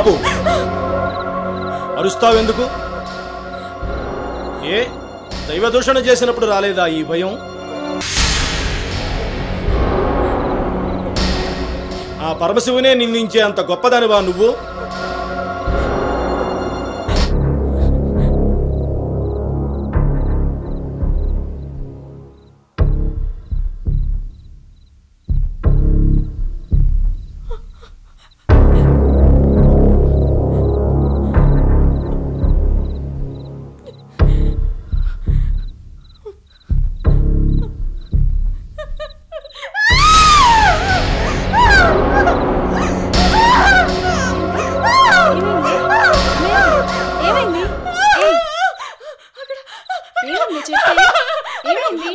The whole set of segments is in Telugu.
ఆపు అరుస్తావెందుకు ఏ దైవదూషణ చేసినప్పుడు రాలేదా ఈ భయం ఆ పరమశివునే నిందించే అంత గొప్పదానివా నువ్వు ఏమైంది ఏయ్! ఏమైంది చెప్పు ఏమైంది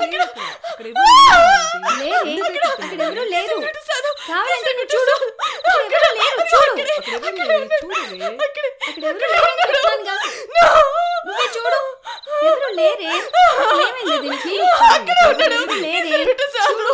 లేరే అక్కడ ఎవరు లేరు కావాలంటే నువ్వు చూడు అక్కడ ఎవరు లేరు చూడు అక్కడ ఎవరు లేరని చెప్తానుగా. నువ్వే చూడు ఎవరు లేరే అసలు ఏమైంది దీనికి ఎవరు లేరే చూడు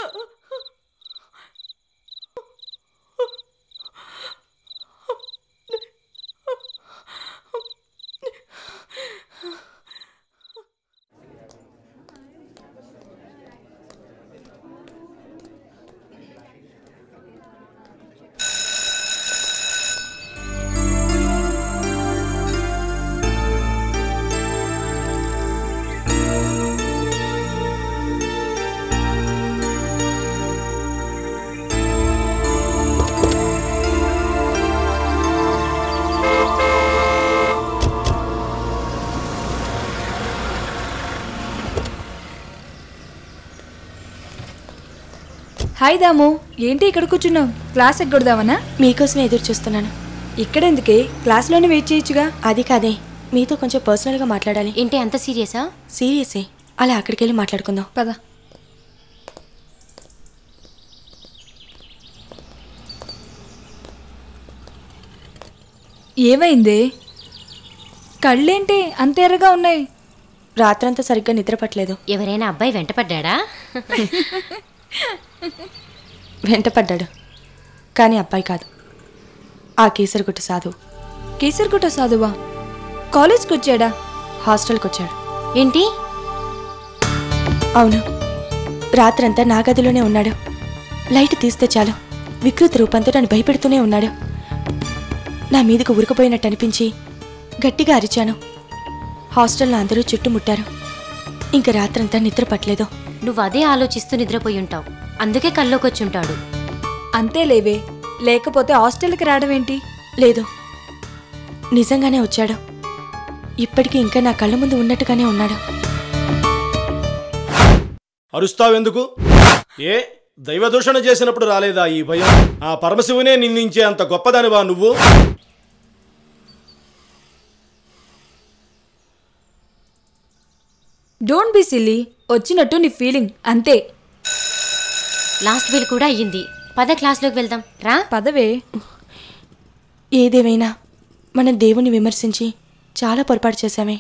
హాయ్ దాము ఏంటి ఇక్కడ కూర్చున్నావు క్లాస్ ఎగ్గొడదామనా మీకోసమే ఎదురు చూస్తున్నాను ఇక్కడెందుకే క్లాస్లోనే వెయిట్ చేయొచ్చుగా అది కాదే మీతో కొంచెం పర్సనల్గా మాట్లాడాలి ఏంటి అంత సీరియసా సీరియసే అలా అక్కడికి వెళ్ళి మాట్లాడుకుందాం పద ఏమైంది కళ్ళేంటి అంత ఎర్రగా ఉన్నాయి రాత్రంతా సరిగ్గా నిద్రపట్టలేదు ఎవరైనా అబ్బాయి వెంటపడ్డా వెంటపడ్డాడు కానీ అబ్బాయి కాదు ఆ కేసరిగుట్టు సాధువు కేసరిగుట్ట సాధువా కాలేజ్కి వచ్చాడా హాస్టల్కి వచ్చాడు ఏంటి అవును రాత్రంతా నా గదిలోనే ఉన్నాడు లైట్ తీస్తే చాలు వికృతి రూపంతో నన్ను భయపెడుతూనే ఉన్నాడు నా మీదకు ఉరికిపోయినట్టు అనిపించి గట్టిగా అరిచాను హాస్టల్లో అందరూ చుట్టుముట్టారు ఇంక రాత్రంతా నిద్ర పట్టలేదు నువ్వు అదే ఆలోచిస్తూ నిద్రపోయి ఉంటావు అందుకే కల్లోకి వచ్చుంటాడు అంతే లేవే లేకపోతే హాస్టల్కి రావడం ఏంటి లేదు నిజంగానే వచ్చాడు ఇప్పటికీ ఇంకా నా కళ్ళ ముందు ఉన్నట్టుగానే ఉన్నాడు అరుస్తావెందుకు ఏ దైవదూషణ చేసినప్పుడు రాలేదా ఈ భయం ఆ పరమశివునే నిందించే అంత గొప్పదానివా నువ్వు డోంట్ బి సిల్లీ వచ్చినట్టు నీ ఫీలింగ్ అంతే లాస్ట్ వీల్ కూడా అయ్యింది పద క్లాస్లోకి వెళ్దాం రా పదవే ఏదేమైనా మనం దేవుని విమర్శించి చాలా పొరపాటు చేశామే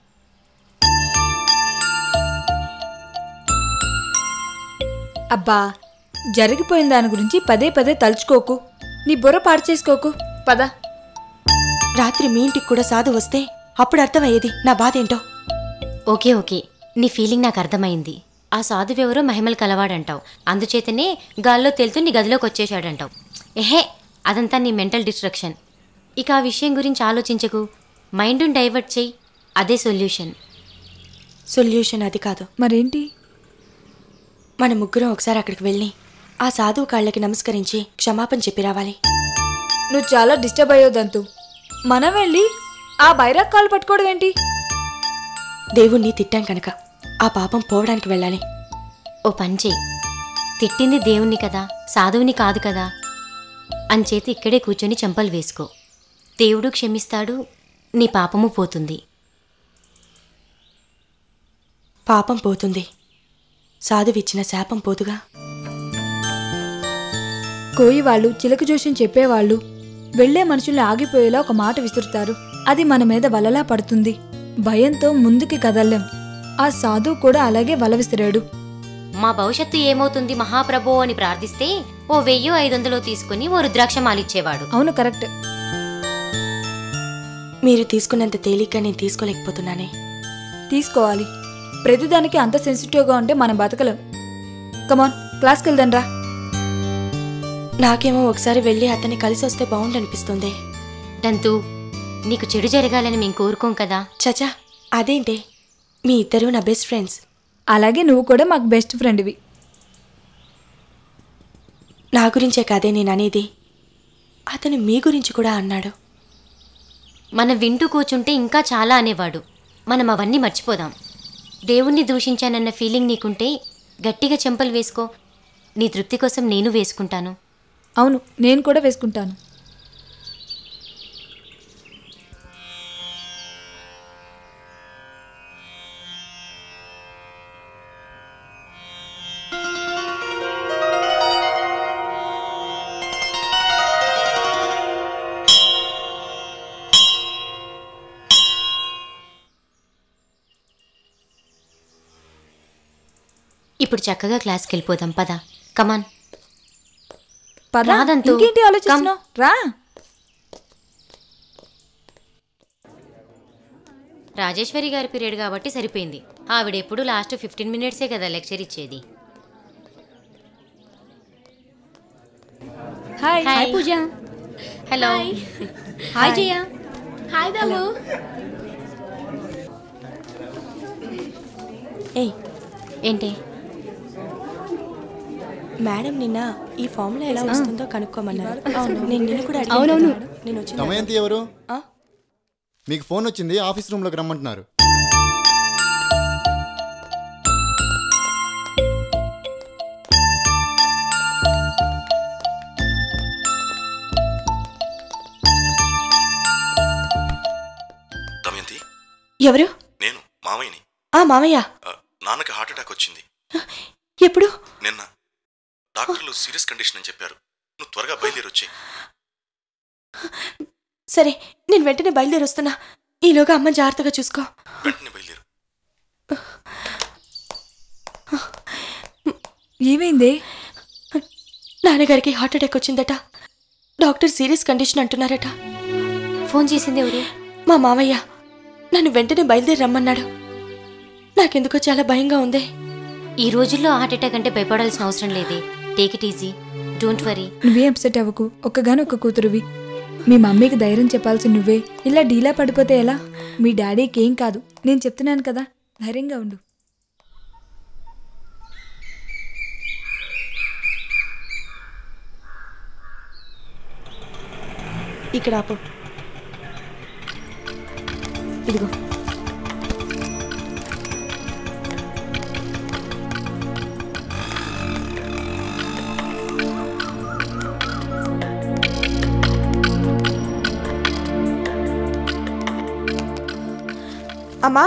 అబ్బా జరిగిపోయిన దాని గురించి పదే పదే తలుచుకోకు నీ బుర్ర పాడు చేసుకోకు పద రాత్రి మీ ఇంటికి కూడా సాధు వస్తే అప్పుడు అర్థమయ్యేది నా బాధ ఏంటో ఓకే ఓకే నీ ఫీలింగ్ నాకు అర్థమైంది ఆ సాధువెవరో మహిమలు కలవాడంటావు అందుచేతనే గాల్లో తేలుతూ నీ గదిలోకి వచ్చేశాడంటావు ఎహే అదంతా నీ మెంటల్ డిస్ట్రక్షన్ ఇక ఆ విషయం గురించి ఆలోచించకు మైండ్ని డైవర్ట్ చేయి అదే సొల్యూషన్ సొల్యూషన్ అది కాదు మరేంటి మన ముగ్గురం ఒకసారి అక్కడికి వెళ్ళి ఆ సాధువు కాళ్ళకి నమస్కరించి క్షమాపణ చెప్పి రావాలి నువ్వు చాలా డిస్టర్బ్ అయ్యోదంతు మనం వెళ్ళి ఆ బైరాక్ కాలు పట్టుకోవడం ఏంటి దేవుణ్ణి తిట్టాం కనుక ఆ పాపం పోవడానికి వెళ్ళాలి ఓ పని చెయ్యి తిట్టింది దేవుణ్ణి కదా సాధువుని కాదు కదా అంచేతి ఇక్కడే కూర్చొని చెంపలు వేసుకో దేవుడు క్షమిస్తాడు నీ పాపము పోతుంది పాపం పోతుంది సాధువిచ్చిన శాపం పోతుగా కోయి వాళ్ళు చిలక జోషం చెప్పేవాళ్ళు వెళ్లే మనుషుల్ని ఆగిపోయేలా ఒక మాట విసురుతారు అది మన మీద వలలా పడుతుంది భయంతో ముందుకి కదల్లేం ఆ సాధువు కూడా అలాగే వల విసిరాడు మా భవిష్యత్తు ఏమవుతుంది మహాప్రభో అని ప్రార్థిస్తే ఓ వెయ్యో ఐదు వందలో తీసుకుని ఓ రుద్రాక్ష మాలిచ్చేవాడు అవును కరెక్ట్ మీరు తీసుకున్నంత తేలిగ్గా నేను తీసుకోలేకపోతున్నానే తీసుకోవాలి ప్రతిదానికి అంత సెన్సిటివ్గా ఉంటే మనం బతకలేం కమాన్ క్లాస్కి వెళ్దాం రా నాకేమో ఒకసారి వెళ్ళి అతన్ని కలిసి వస్తే బాగుండనిపిస్తుంది దంతు నీకు చెడు జరగాలని మేము కోరుకోం కదా చచా అదేంటే మీ ఇద్దరు నా బెస్ట్ ఫ్రెండ్స్ అలాగే నువ్వు కూడా మాకు బెస్ట్ ఫ్రెండ్వి నా గురించే కాదే నేను అనేది అతను మీ గురించి కూడా అన్నాడు మనం వింటూ కూర్చుంటే ఇంకా చాలా అనేవాడు మనం అవన్నీ మర్చిపోదాం దేవుణ్ణి దూషించానన్న ఫీలింగ్ నీకుంటే గట్టిగా చెంపలు వేసుకో నీ తృప్తి కోసం నేను వేసుకుంటాను అవును నేను కూడా వేసుకుంటాను ఇప్పుడు చక్కగా క్లాస్కి వెళ్ళిపోదాం పద కమాన్ పద రాదంతు. ఇంకేంటి ఆలోచిస్తున్నావు రా రాజేశ్వరి గారి పీరియడ్ కాబట్టి సరిపోయింది ఆవిడ ఎప్పుడు లాస్ట్ ఫిఫ్టీన్ మినిట్సే కదా లెక్చర్ ఇచ్చేది hi hi Pooja hello hi Jaya hi బాబు ఏయ్ ఏంటి మేడం నిన్న ఈ ఫామ్లో ఎలా వస్తుందో కనుక్కోమన్నారు నేను నిన్ను కూడా అడిగాను అవునవును. కదా. నేను వచ్చిన దమయంతి ఎవరు ఆ? మీకు ఫోన్ వచ్చింది ఆఫీస్ రూమ్లోకి రమ్మంటున్నారు దమయంతి ఎవరు నేను మామయ్యని ఆ మామయ్య ఆ, నాన్నకి హార్ట్ అటాక్ వచ్చింది ఎప్పుడు నిన్న డాక్టర్లు సీరియస్ కండిషన్ అని చెప్పారు నువ్వు త్వరగా బయలుదేరి వచ్చి సరే నేను వెంటనే బయలుదేరి వస్తున్నా ఈలోగా అమ్మ జాగ్రత్తగా చూసుకో వెంటనే బయలుదేరు ఏమైంది నాన్నగారికి హార్ట్ అటాక్ వచ్చిందట డాక్టర్ సీరియస్ కండిషన్ అంటున్నారట ఫోన్ చేసింది ఎవరు మా మామయ్య నన్ను వెంటనే బయలుదేరి రమ్మన్నాడు నాకెందుకో చాలా భయంగా ఉంది ఈ రోజుల్లో హార్ట్ అటాక్ అంటే భయపడాల్సిన అవసరం లేదే take it easy don't worry నువ్వే అప్సెట్ అవ్వకు ఒక్కగాను ఒక్క కూతురువి మీ మమ్మీకి ధైర్యం చెప్పాల్సి నువ్వే ఇలా డీలా పడిపోతే ఎలా మీ డాడీకి ఏం కాదు నేను చెప్తున్నాను కదా ధైర్యంగా ఉండు ఇక్కడ ఆపు ఇదిగో అమ్మా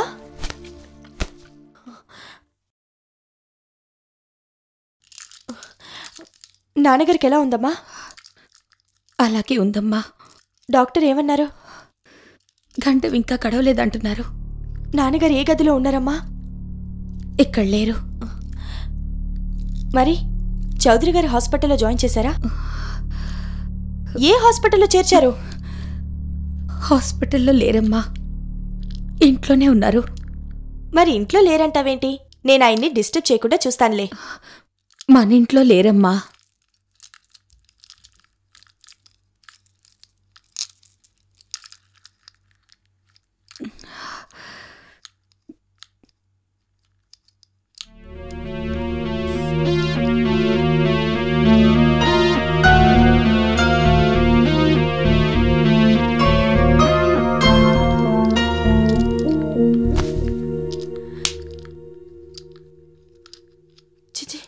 నాన్నగారికి ఎలా ఉందమ్మా అలాగే ఉందమ్మా డాక్టర్ ఏమన్నారు గంట ఇంకా కడవలేదంటున్నారు నాన్నగారు ఏ గదిలో ఉన్నారమ్మా ఇక్కడ లేరు మరి చౌదరి గారి హాస్పిటల్లో జాయిన్ చేశారా ఏ హాస్పిటల్లో చేర్చారు హాస్పిటల్లో లేరమ్మా ఇంట్లోనే ఉన్నారు మరి ఇంట్లో లేరంటావేంటి నేను ఆయన్ని డిస్టర్బ్ చేయకుండా చూస్తానులే మన ఇంట్లో లేరమ్మా చిచి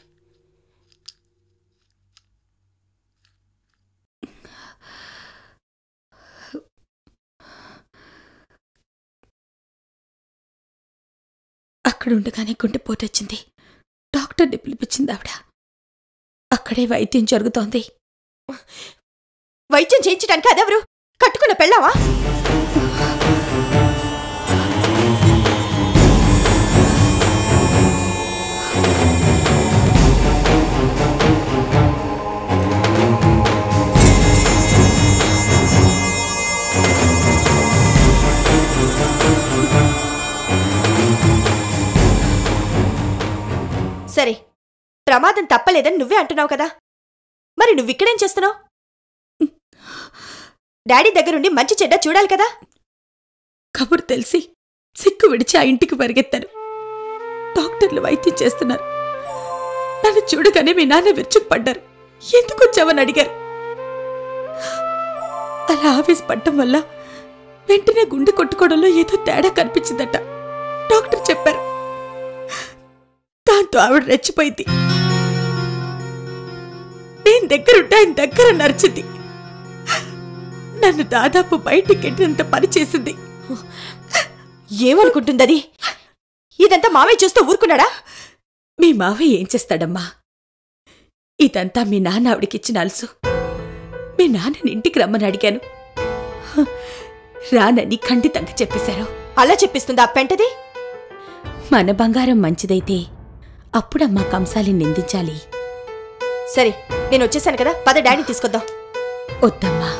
అక్కడ ఉండగానే గుండెపోటు వచ్చింది డాక్టర్ని పిలిపించింది ఆవిడ అక్కడే వైద్యం జరుగుతోంది వైద్యం చేయించడానికి అదెవరు కట్టుకున్న పెళ్ళావా ప్రమాదం తప్పలేదని నువ్వే అంటున్నావు కదా మరి నువ్విక్కడేం చేస్తున్నావు డాడీ దగ్గరుండి మంచి చెడ్డ చూడాలి కదా కబురు తెలిసి సిక్కు విడిచి ఆ ఇంటికి పరిగెత్తాను డాక్టర్లు వైద్యం చేస్తున్నారు నన్ను చూడగానే మీ నాన్న విరుచుకుపడ్డారు ఎందుకు వచ్చావని అడిగారు అలా ఆఫీస్ పడ్డం వల్ల వెంటనే గుండె కొట్టుకోవడంలో ఏదో తేడా కనిపించిందట డాక్టర్ చెప్పారు దాంతో ఆవిడ రెచ్చిపోయింది నేను దగ్గరుంటే ఆయన దగ్గర నరిచింది నన్ను దాదాపు బయటికి ఎట్టినంత పని చేసింది ఏమనుకుంటుందది ఇదంతా మావయ్య చూస్తూ ఊరుకున్నాడా మీ మావయ్య ఏం చేస్తాడమ్మా ఇదంతా మీ నాన్న ఆవిడకిచ్చిన అలుసు మీ నాన్నని ఇంటికి రమ్మని అడిగాను హ, రానని ఖండితంగా చెప్పేశారు అలా చెప్పిస్తుందా ఆ పెంటది మన బంగారం మంచిదైతే అప్పుడమ్మా కంసాలి నిందించాలి సరే నేను వచ్చేసాను కదా పద డాడీ తీసుకొద్దాం వద్దమ్మా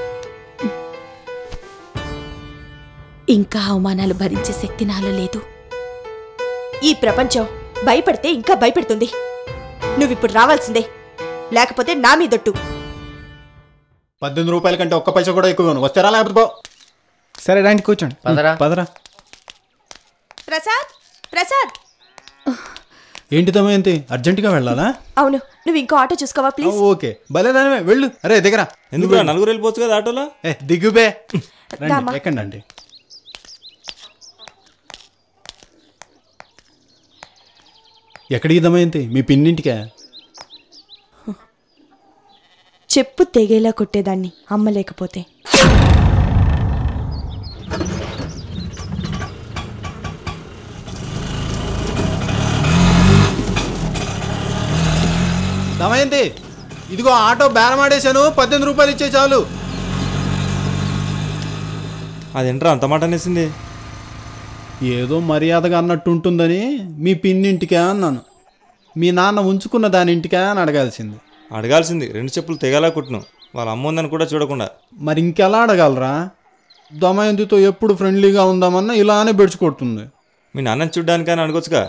ఇంకా అవమానాలు భరించే శక్తి నాలో లేదు ఈ ప్రపంచం భయపడితే ఇంకా భయపెడుతుంది నువ్విప్పుడు రావాల్సిందే లేకపోతే నా మీదొట్టు పద్దెనిమిది రూపాయల కంటే ఒక్క పైసా కూడా ఎక్కువ ఇవ్వను. వస్తారా లేకపోతే పో సరే రండి కూర్చోండి పదరా. పదరా ప్రసాద్ ప్రసాద్ ఏంటి దమయంతి అర్జెంటుగా వెళ్ళాలా అవును నువ్వు ఇంకో ఆటో చూసుకోవా ఆ, ప్లీజ్ ఓకే భలే దానివే వెళ్ళు అరే దిగరా ఎందుకు నలుగురు వెళ్ళిపోవచ్చు కదా ఆటోలో ఏ దిగుబే దామా. రండి ఎక్కండి అండి ఎక్కడికి దమయంతి మీ పిన్నింటికా చెప్పు తెగేలా కొట్టేదాన్ని అమ్మ లేకపోతే దమయంతి ఇదిగో ఆటో బేరమాడేశాను పద్దెనిమిది రూపాయలు ఇచ్చే చాలు అదేంట్రా అంత మాట అనేసింది ఏదో మర్యాదగా అన్నట్టు ఉంటుందని మీ పిన్నింటికా అన్నాను మీ నాన్న ఉంచుకున్న దాని ఇంటికా అని అడగాల్సింది అడగాల్సింది రెండు చెప్పులు తెగలా కుట్టును వాళ్ళ అమ్మ ఉందని కూడా చూడకుండా మరి ఇంకెలా అడగలరా దమయంతితో ఎప్పుడు ఫ్రెండ్లీగా ఉందామన్నా ఇలానే బెడుచుకొడుతుంది మీ నాన్నని చూడ్డానికని అడగొచ్చుగా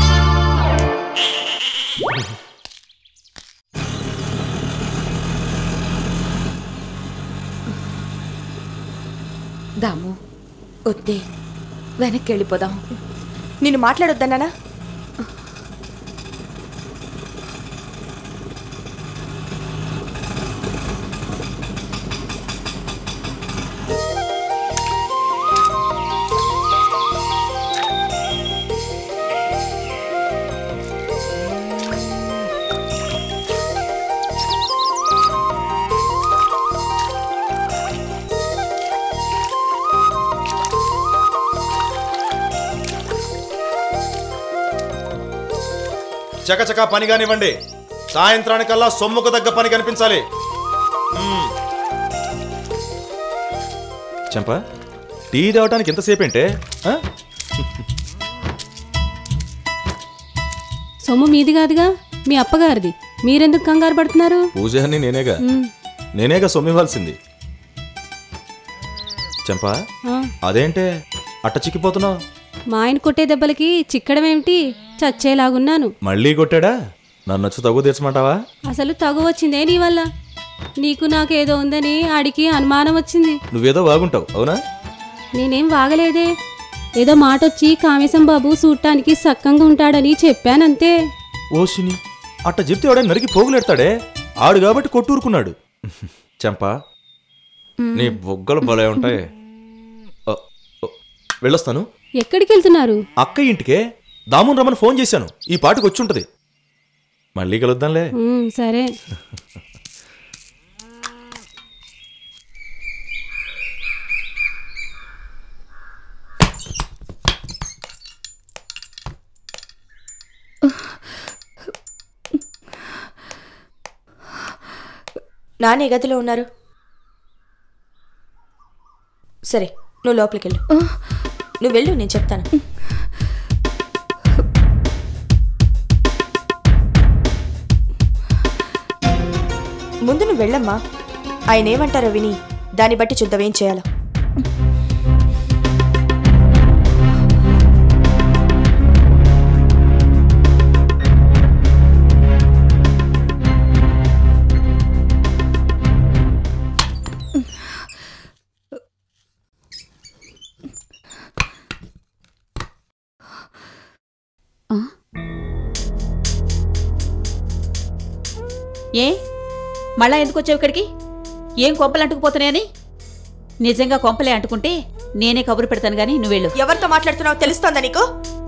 దాము వద్దే వెనక్కి వెళ్ళిపోదాం నిన్ను మాట్లాడొద్దన్నానా చకచకా పని కానివ్వండి సాయంత్రానికల్లా సొమ్ముకు తగ్గ పని కనిపించాలి మ్మ్. చంప టీ తేవటానికి ఎంతసేపు అంటే సొమ్ము మీది కాదుగా మీ అప్పగారిది మీరెందుకు కంగారు పడుతున్నారు పూజారిని నేనేగా ఉమ్, నేనేగా సొమ్ము ఇవ్వాల్సింది చంప ఆ, అదేంటే అట్ట చిక్కిపోతున్నావు మా ఆయన కొట్టే దెబ్బలకి చిక్కడం ఏమిటి చచ్చేలాగున్నాను మళ్ళీ కొట్టాడా నన్ను వచ్చి తగ్గు తీర్చమంటావా అసలు తగు వచ్చిందే నీ వల్ల నీకు నాకు ఏదో ఉందని ఆడికి అనుమానం వచ్చింది నువ్వేదో బాగుంటావు అవునా నేనేం వాగలేదే ఏదో మాట వచ్చి కామేశం బాబు చూడటానికి సక్కంగా ఉంటాడని చెప్పానంతే ఓషిని అట్ట చెప్తే వాడే నరికి పోగులెడతాడే ఆడు కాబట్టి కొట్టూరుకున్నాడు చంప నీ బొగ్గలు భలే ఉంటాయి ఓ, ఓ, వెళ్ళొస్తాను ఎక్కడికి వెళ్తున్నారు అక్క ఇంటికే దామున్ రమ్మని ఫోన్ చేశాను ఈ పాటికి వచ్చి ఉంటది మళ్ళీ కలుద్దాంలే ఉమ్, సరే నానే గదిలో ఉన్నారు సరే నువ్వు లోపలికి వెళ్ళు నువ్వు వెళ్ళు నేను చెప్తాను ముందు నువ్వు వెళ్ళమ్మా ఆయన ఏమంటారో విని దాన్ని బట్టి చూద్దాం ఏం చేయాలో ఏ మళ్ళా ఎందుకు వచ్చావు ఇక్కడికి ఏం కొంపలు అంటుకుపోతున్నాయని నిజంగా కొంపలే అంటుకుంటే నేనే కబురు పెడతాను గాని నువ్వు వెళ్ళు ఎవరితో మాట్లాడుతున్నావో తెలుస్తోందా నీకు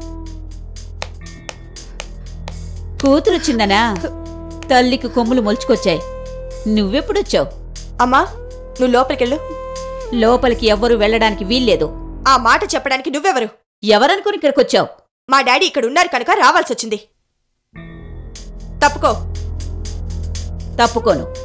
కూతురు వచ్చిందనా తల్లికి కొమ్ములు మొలుచుకొచ్చాయి నువ్వెప్పుడొచ్చావు అమ్మా నువ్వు లోపలికెళ్ళు లోపలికి ఎవ్వరూ వెళ్ళడానికి వీల్లేదు ఆ మాట చెప్పడానికి నువ్వెవరు ఎవరనుకుని ఇక్కడికొచ్చావు మా డాడీ ఇక్కడ ఉన్నారు కనుక రావాల్సి వచ్చింది తప్పుకో తప్పుకోను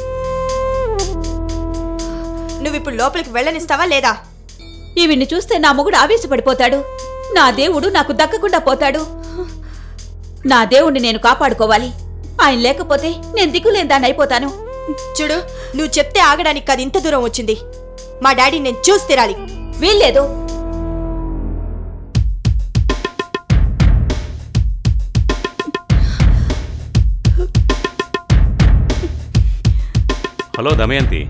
నువ్విప్పుడు లోపలికి వెళ్ళనిస్తావా లేదా ఈవిడ్ని చూస్తే నా మొగుడు ఆవేశపడిపోతాడు నా దేవుడు నాకు దక్కకుండా పోతాడు నా దేవుణ్ణి నేను కాపాడుకోవాలి ఆయన లేకపోతే నేను దిక్కులేని దాన్ని అయిపోతాను చూడు నువ్వు చెప్తే ఆగడానికి కాదు ఇంత దూరం వచ్చింది మా డాడీ నేను చూసి తిరాలి వీల్లేదు హలో దమయంతి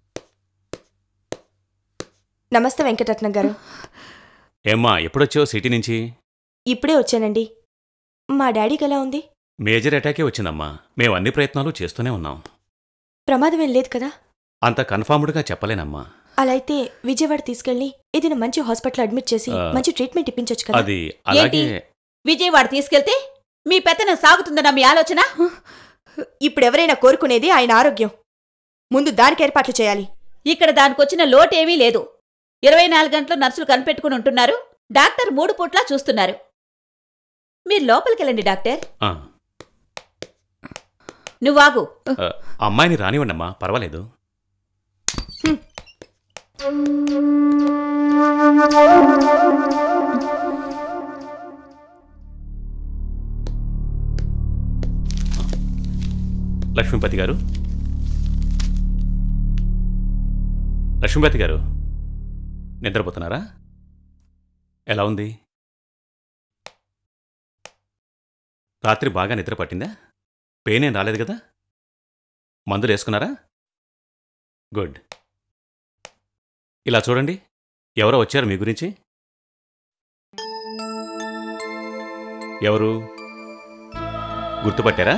నమస్తే వెంకటరత్నం గారు ఏమ్మా ఎప్పుడొచ్చావు సిటీ నుంచి ఇప్పుడే వచ్చానండి మా డాడీకి ఎలా ఉంది మేజర్ అటాకే వచ్చిందమ్మా మేము అన్ని ప్రయత్నాలు చేస్తూనే ఉన్నాం ప్రమాదం ఏం లేదు కదా అంత కన్ఫర్మ్డ్గా చెప్పలేనమ్మా అలా అయితే విజయవాడ తీసుకెళ్ళి ఏదైనా మంచి హాస్పిటల్ అడ్మిట్ చేసి ఆ, మంచి ట్రీట్మెంట్ ఇప్పించొచ్చు కదా అది అలాగే విజయవాడ తీసుకెళ్తే మీ పెత్తనం సాగుతుందన్న మీ ఆలోచన ఇప్పుడు ఎవరైనా కోరుకునేది ఆయన ఆరోగ్యం ముందు దానికి ఏర్పాట్లు చేయాలి ఇక్కడ దానికొచ్చిన లోటేమీ లేదు ఇరవై నాలుగు గంటలు నర్సులు కనిపెట్టుకుని ఉంటున్నారు డాక్టర్ మూడు పూట్లా చూస్తున్నారు మీరు లోపలికెళ్ళండి డాక్టర్ ఆ, నువ్వాగు ఆ, అమ్మాయిని రానివ్వండమ్మా పర్వాలేదు లక్ష్మీపతి గారు లక్ష్మీపతి గారు నిద్రపోతున్నారా ఎలా ఉంది రాత్రి బాగా నిద్ర పట్టిందా పెయిన్ ఏం రాలేదు కదా మందులు వేసుకున్నారా గుడ్ ఇలా చూడండి ఎవరో వచ్చారు మీ గురించి ఎవరు గుర్తుపట్టారా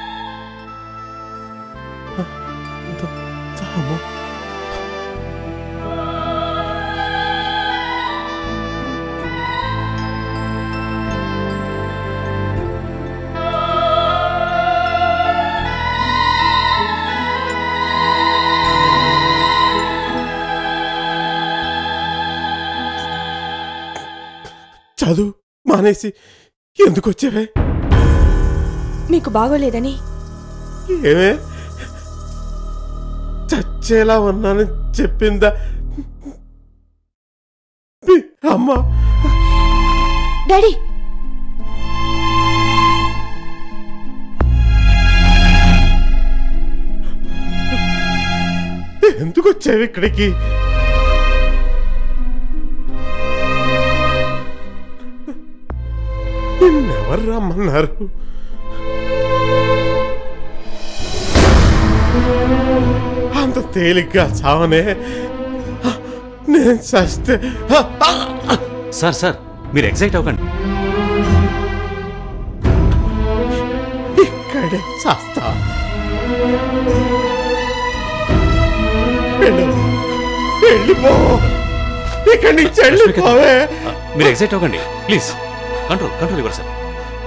చదువు మానేసి ఎందుకు వచ్చావే మీకు బాగోలేదని ఏమే చచ్చేలా ఉన్నానని చెప్పిందా మీ అమ్మ డాడీ ఎందుకు వచ్చావు ఇక్కడికి నిన్నెవరు రమ్మన్నారు అంత తేలిగ్గా చావనే నేను చస్తే సార్ సార్ మీరు ఎగ్జైట్ అవ్వకండి ఇక్కడే చస్తా వెళ్ళు. వెళ్ళిపో ఇక్కడి నుంచి వెళ్ళిపోవే మీరు ఎగ్జైట్ అవ్వకండి ప్లీజ్ కంట్రోల్ కంట్రోల్ ఇవ్వరు సార్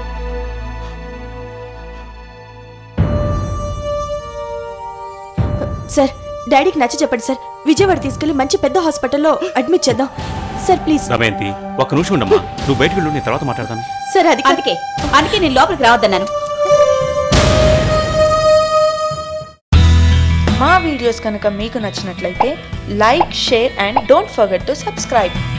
సార్ డాడీకి నచ్చ చెప్పండి సార్ విజయవాడ తీసుకెళ్లి మంచి పెద్ద హాస్పిటల్లో అడ్మిట్ చేద్దాం సార్ ప్లీజ్ దమయంతి ఒక్క నిమిషం ఉండమ్మా నువ్వు బయటకు వెళ్ళు నేను తర్వాత మాట్లాడతాను సార్ అది కాదు. అందుకే అందుకే నేను లోపలికి రావద్దన్నాను మా వీడియోస్ కనుక మీకు నచ్చినట్లయితే like share and don't forget to subscribe